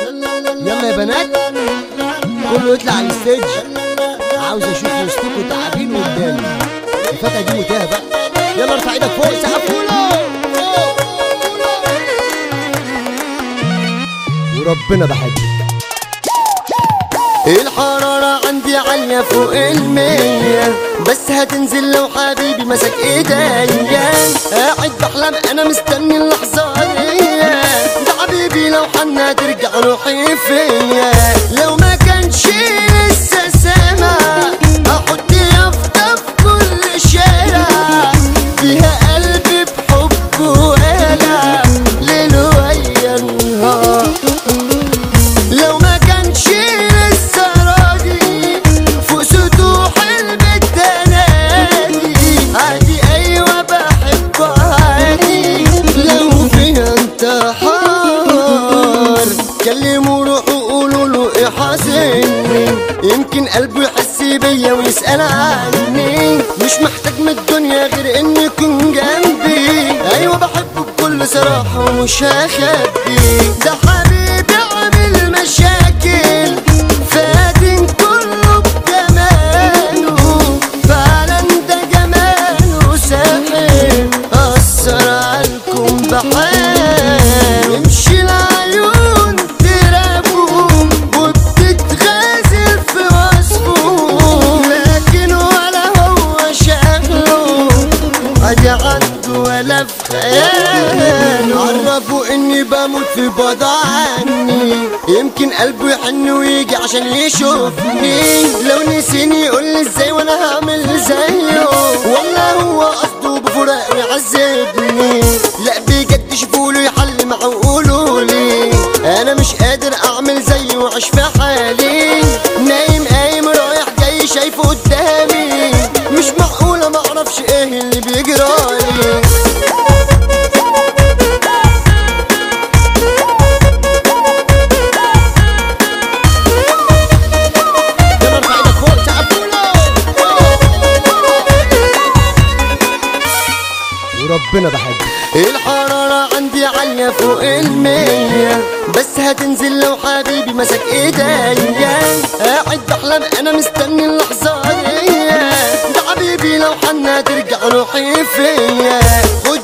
يلا يا بنات كله يطلع على الستيج عاوز اشوف وسطكم تعابين قدامي الفتى دي متاهه بقى يلا ارفع ايدك فوق سقفوله وربنا بحبك الحرارة عندي عالية فوق المية بس هتنزل لو حبيبي مسك ايديا قاعد بحلم انا مستني اللحظة دي ده حبيبي لو حنا ترجع روحي فيا لو ما كانش لسه سامع احط يافطة في كل شارع فيها قلبي بحبه وقلع ليل ويا نهار لو ما كانش لسه راضي فوق سطوح البيت تنادي عادي ايوه بحبه عادي لو فيها انتحار كلموا روحوا قولوا له ايه حاسني يمكن قلبه يحس بيا ويسأل عني مش محتاج من الدنيا غير ان يكون جنبي ايوه بحبه بكل صراحة ومش هخبي ده حبيبي عامل مشاكل فاتن كله بجماله فعلا ده جماله ساحر أثر عالكم بحال يمشي العيون ترابهم وبتتغازل في وصفه لكن ولا هو شكله عادي عنده ولا في خياله عرفوا اني بموت في بعد عني يمكن قلبه يحن ويجي عشان يشوفني لو نسيني يقول لي ازاي وانا هعمل زيه والله هو قصده بفراق يعذبني لا بجد شوفوله يحل معاه وقولوا لي انا مش قادر اعمل زيه وعيش في حالي نايم قايم رايح جاي شايفه قدامي مش معقولة معرفش ايه اللي بيجرالي يلا ارفع ايدك فوق سقفوله وربنا بحبك الحرارة عندي عالية فوق المية بس هتنزل لو حبيبي مسك ايديا قاعد بحلم انا مستني اللحظة دي ده حبيبي لو حنا ترجع روحي فيا خد